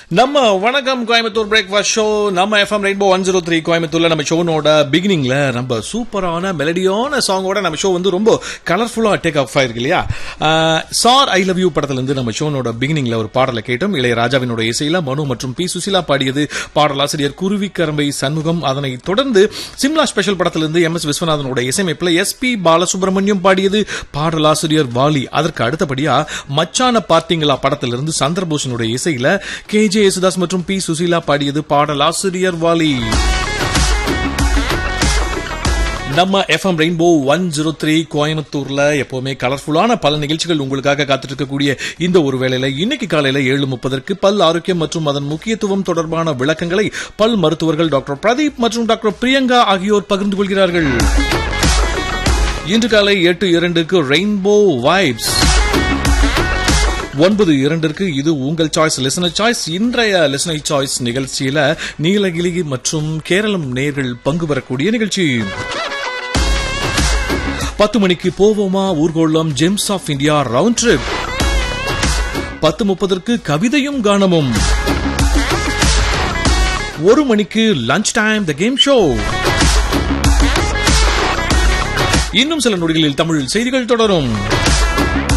நம்ம வணக்கம் Coimbatore breakfast show நம்ம FM Rainbow one zero three கோயம்புத்தூர்ல நம்ம ஷோனோட பிகினிங்ல நம்ம சூப்பரான மெலடியான சாங்கோட நம்ம ஷோ வந்து ரொம்ப கலர்ஃபுல்லா டேக் ஆஃப் ஆயிருக்கு இல்லையா சார் ஐ லவ் யூ படத்துல இருந்து நம்ம ஷோனோட பிகினிங்ல ஒரு பாடலை கேட்டோம் இளையராஜாவினோட இசையில மனு மற்றும் பி சுசிலா பாடியது பாடலாசிரியர் குருவிக்கரம்பை சண்முகம் அதனை தொடர்ந்து சிம்லா ஸ்பெஷல் படத்திலிருந்து எம் எஸ் விஸ்வநாதனோட இசையமைப்புல எஸ் பி பாலசுப்ரமணியம் பாடியது பாடலாசிரியர் வாலி அதற்கு அடுத்தபடியா மச்சான பார்த்தீங்களா படத்திலிருந்து சந்திரபோஷனுடைய இசையில கே ஜே யேசுதாஸ் மற்றும் பி சுசீலா பாடியது பாடலாசிரியர் வாலி நம்ம FM Rainbow one zero three கோயம்புத்தூர்ல எப்பவுமே கலர்ஃபுல்லான பல நிகழ்ச்சிகள் உங்களுக்காக காத்துட்டு இருக்கக்கூடிய இந்த ஒரு வேளையில இன்னைக்கு காலையில ஏழு முப்பதற்கு பல் ஆரோக்கியம் மற்றும் அதன் முக்கியத்துவம் தொடர்பான விளக்கங்களை பல் மருத்துவர்கள் டாக்டர் பிரதீப் மற்றும் டாக்டர் பிரியங்கா ஆகியோர் பகிர்ந்து கொள்கிறார்கள் இன்று காலை எட்டு இரண்டுக்கு ரெயின்போ வைப்ஸ் ஒன்பது இரண்டிற்கு இது உங்கள் சாய்ஸ் லிசனர் சாய்ஸ் இன்றைய லிசனர் சாய்ஸ் நிகழ்ச்சியில நீலகிரி மற்றும் கேரளம் நேர்கள் பங்கு பெறக்கூடிய நிகழ்ச்சி பத்து மணிக்கு போவோமா ஊர்கோளம் gems of India round trip பத்து முப்பதற்கு கவிதையும் கானமும் ஒரு மணிக்கு lunch time the game show இன்னும் சில நொடிகளில் தமிழ் செய்திகள் தொடரும்